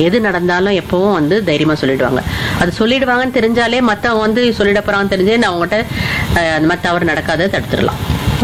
எது நடந்தாலும் எப்பவும் வந்து தைரியமா சொல்லிடுவாங்க அது சொல்லிடுவாங்கன்னு தெரிஞ்சாலே மத்தவங்க வந்து சொல்லிட போறாங்கன்னு தெரிஞ்சே நான் அவங்ககிட்ட அஹ், அந்த மாதிரி தவறு நடக்காத தடுத்துடலாம்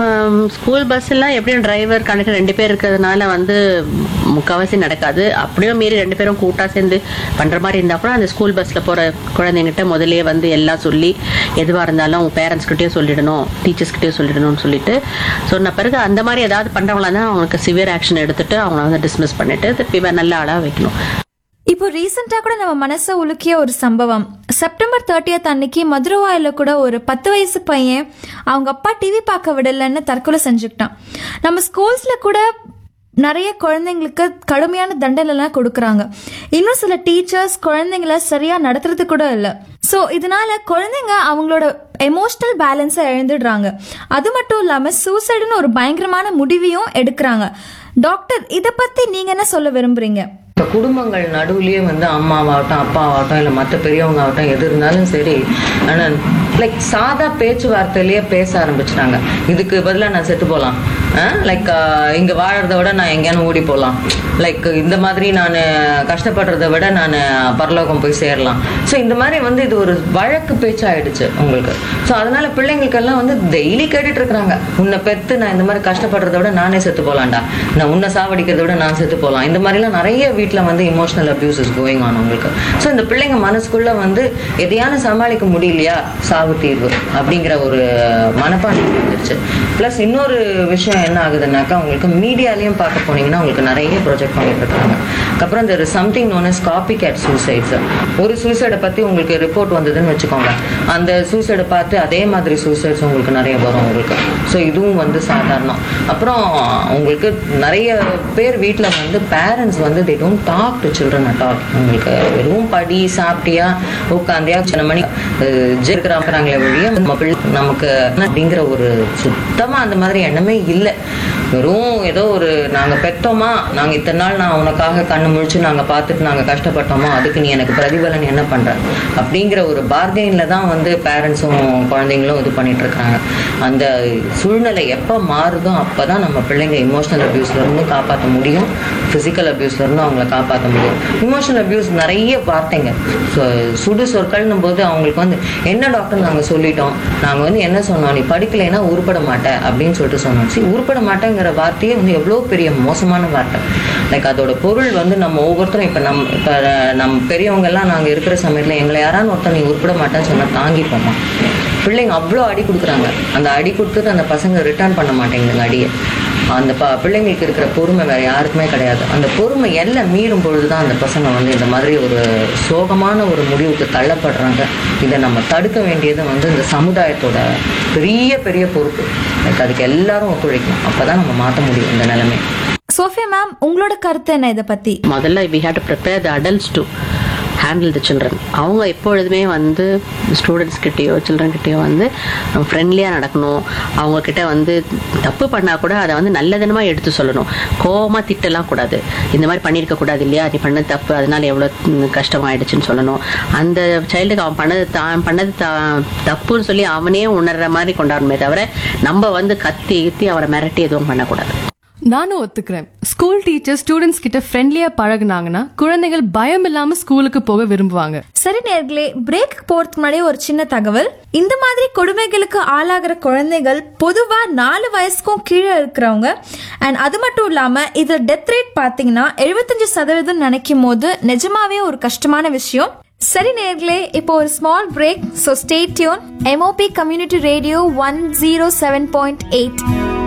ஸ்கூல் பஸ் எல்லாம் எப்படியும் டிரைவர் கணக்கு ரெண்டு பேர் இருக்கிறதுனால வந்து முக்கால்வாசி நடக்காது அப்படியும் மீறி ரெண்டு பேரும் கூட்டா சேர்ந்து பண்ற மாதிரி இருந்தா கூட அந்த ஸ்கூல் பஸ்ல போற குழந்தைங்கிட்ட முதல்லயே வந்து எல்லாம் சொல்லி எதுவா இருந்தாலும் உங்க பேரண்ட்ஸ் கிட்டயும் சொல்லிடணும் டீச்சர்ஸ் கிட்டயும் சொல்லிடணும்னு சொல்லிட்டு சொன்ன பிறகு அந்த மாதிரி ஏதாவது பண்றவங்களா தான் அவங்களுக்கு சிவியர் ஆக்ஷன் எடுத்துட்டு அவங்கள வந்து டிஸ்மிஸ் பண்ணிட்டு திருப்பி வேற நல்ல ஆளா வைக்கணும் இப்போ ரீசெண்டா கூட நம்ம மனசை உலுக்கிய ஒரு சம்பவம் செப்டம்பர் தேர்ட்டியத் அன்னைக்கு மதுரவாயில கூட ஒரு பத்து வயசு பையன் அவங்க அப்பா டிவி பார்க்க விடலைன்னு தற்கொலை செஞ்சுக்கிட்டான் நம்ம ஸ்கூல்ஸ்ல கூட நிறைய குழந்தைங்களுக்கு கடுமையான தண்டனைலாம் கொடுக்கறாங்க இன்னும் சில டீச்சர்ஸ் குழந்தைங்கள சரியா நடத்துறது கூட இல்லை ஸோ இதனால குழந்தைங்க அவங்களோட எமோஷனல் பேலன்ஸை இழந்துடுறாங்க அது மட்டும் இல்லாம சூசைடுன்னு ஒரு பயங்கரமான முடிவையும் எடுக்கிறாங்க டாக்டர் இதை பத்தி நீங்க என்ன சொல்ல விரும்புறீங்க இப்போ குடும்பங்கள் நடுவுலயே வந்து அம்மாவாகட்டும் அப்பாவாகட்டும் இல்லை மற்ற பெரியவங்க ஆகட்டும் எது இருந்தாலும் சரி ஆனால் லைக் சாதா பேச்சுவார்த்தையிலேயே பேச ஆரம்பிச்சிட்டாங்க இதுக்கு பதிலாக நான் செத்து போகலாம் லைக் இங்கே வாழறத விட நான் எங்கேயானு ஓடி போகலாம் லைக் இந்த மாதிரி நான் கஷ்டப்படுறத விட நான் பரலோகம் போய் சேரலாம் ஸோ இந்த மாதிரி வந்து இது ஒரு வழக்கு பேச்சாயிடுச்சு உங்களுக்கு ஸோ அதனால பிள்ளைங்களுக்கெல்லாம் வந்து டெய்லி கேட்டுட்டு இருக்கிறாங்க உன்னை பெத்து நான் இந்த மாதிரி கஷ்டப்படுறத விட நானே செத்து போகலாம்டா நான் உன்னை சாவடிக்கிறத விட நான் செத்து போகலாம் இந்த மாதிரிலாம் நிறைய வீட்டில் வந்து emotional abuse is going on உங்களுக்கு ஸோ இந்த பிள்ளைங்க மனசுக்குள்ள வந்து எதையான சமாளிக்க முடியலையா சாவு தீர்வு அப்படிங்கிற ஒரு மனப்பான்மை வந்துருச்சு ப்ளஸ் இன்னொரு விஷயம் என்ன ஆகுதுன்னாக்கா உங்களுக்கு மீடியாலையும் பார்க்க போனீங்கன்னா உங்களுக்கு நிறைய ப்ரொஜெக்ட் பண்ணிட்டு இருக்காங்க அதுக்கப்புறம் இந்த something known as copycat suicides ஒரு சூசைடை பற்றி உங்களுக்கு ரிப்போர்ட் வந்ததுன்னு வச்சுக்கோங்க அந்த சூசைடை பார்த்து அதே மாதிரி சூசைட்ஸ் உங்களுக்கு நிறைய வரும் உங்களுக்கு ஸோ இதுவும் வந்து சாதாரணம் அப்புறம் உங்களுக்கு நிறைய பேர் வீட்டில் வந்து பேரண்ட்ஸ் வந்து they don't talk to children at all உங்களுக்கு வெறும் படி சாப்பிட்டியா உட்காந்தியா சின்ன மணி இருக்கிறாங்களே வழிய நம்ம பிள்ளை நமக்கு அப்படிங்கிற ஒரு சுத்தமாக அந்த மாதிரி எண்ணமே இல்லை வெறும் ஏதோ ஒரு நாங்கள் பெத்தோமா நாங்கள் இத்தனை நாள் நான் உனக்காக கண்ணு முழிச்சு நாங்கள் பார்த்துட்டு நாங்கள் கஷ்டப்பட்டோமா அதுக்கு நீ எனக்கு பிரதிபலன் என்ன பண்ற அப்படிங்கிற ஒரு பார்கெயினில் தான் வந்து பேரண்ட்ஸும் குழந்தைங்களும் இது பண்ணிட்டு இருக்காங்க அந்த சூழ்நிலை எப்போ மாறுதோ அப்போ தான் நம்ம பிள்ளைங்க இமோஷனல் அபியூஸ்லேருந்து காப்பாற்ற முடியும் ஃபிசிக்கல் அபியூஸ்லேருந்து அவங்கள காப்பாற்ற முடியும் இமோஷனல் அபியூஸ் நிறைய வார்த்தைங்க சு- சுடு சொற்கள்னும் போது அவங்களுக்கு வந்து என்ன டாக்டர் நாங்கள் சொல்லிட்டோம் நாங்கள் வந்து என்ன சொன்னோம் நீ படிக்கலைன்னா உருப்பட மாட்ட அப்படின்னு சொல்லிட்டு சொன்னோம் சரி உருப்பட மாட்டேங்கிற வார்த்தையே வந்து எவ்வளோ பெரிய மோசமான வார்த்தை லைக் அதோட பொருள் வந்து நம்ம ஒவ்வொருத்தரும் இப்போ நம் இப்போ நம் பெரியவங்க எல்லாம் நாங்கள் இருக்கிற சமயத்தில் எங்களை யாராவது ஒருத்தர் நீ உருப்பட மாட்டேன்னு சொன்னால் தாங்கிப்போமா பிள்ளைங்க அவ்வளோ அடி கொடுக்குறாங்க அந்த அடி கொடுத்துட்டு அந்த பசங்க ரிட்டர்ன் பண்ண மாட்டேங்குதுங்க அடியை அந்த ப பிள்ளைங்களுக்கு இருக்கிற பொறுமை வேற யாருக்குமே கிடையாது அந்த பொறுமை எல்லாம் மீறும் பொழுது தான் அந்த பசங்க வந்து இந்த மாதிரி ஒரு சோகமான ஒரு முடிவுக்கு தள்ளப்படுறாங்க இதை நம்ம தடுக்க வேண்டியது வந்து இந்த சமுதாயத்தோட பெரிய பெரிய பொறுப்பு Like அதுக்கு எல்லாரும் ஒத்துழைக்கணும் அப்பதான் நம்ம மாற்ற முடியும் இந்த நிலைமை சோஃபியா மேம் உங்களோட கருத்து என்ன இதை பத்தி முதல்ல we have to prepare the adults to handle the children அவங்க எப்பொழுதுமே வந்து ஸ்டூடெண்ட்ஸ் கிட்டேயோ சில்ட்ரன் கிட்டேயோ வந்து ஃப்ரெண்ட்லியாக நடக்கணும் அவங்க கிட்ட வந்து தப்பு பண்ணால் கூட அதை வந்து நல்லதனமாக எடுத்து சொல்லணும் கோவமாக திட்டலாம் கூடாது இந்த மாதிரி பண்ணியிருக்க கூடாது இல்லையா நீ பண்ணது தப்பு அதனால எவ்வளோ கஷ்டமாயிடுச்சுன்னு சொல்லணும் அந்த சைல்டுக்கு அவன் பண்ணது தான் பண்ணது தா- தப்புன்னு சொல்லி அவனே உணர்ற மாதிரி கொண்டாடணுமே தவிர நம்ம வந்து கத்தி கித்தி அவரை மிரட்டி எதுவும் பண்ணக்கூடாது நானும் ஒத்துக்கிறேன் ஸ்கூல் டீச்சர் ஸ்டூடெண்ட்ஸ் கிட்ட ஃப்ரெண்ட்லியா பழகுனாங்கன்னா குழந்தைகள் பயம் இல்லாம ஸ்கூலுக்கு போக விரும்புவாங்க சரி நேர்களே பிரேக் போறதுக்கு முன்னாடி ஒரு சின்ன தகவல் இந்த மாதிரி கொடுமைகளுக்கு ஆளாகிற குழந்தைகள் பொதுவா நாலு வயசுக்கும் கீழே இருக்கிறவங்க அண்ட் அது மட்டும் இல்லாம இதுல டெத் ரேட் பாத்தீங்கன்னா எழுபத்தஞ்சு சதவீதம் நினைக்கும் போது நிஜமாவே ஒரு கஷ்டமான விஷயம் சரி நேர்களே இப்போ ஒரு small break so stay tune MOP community radio one zero seven point eight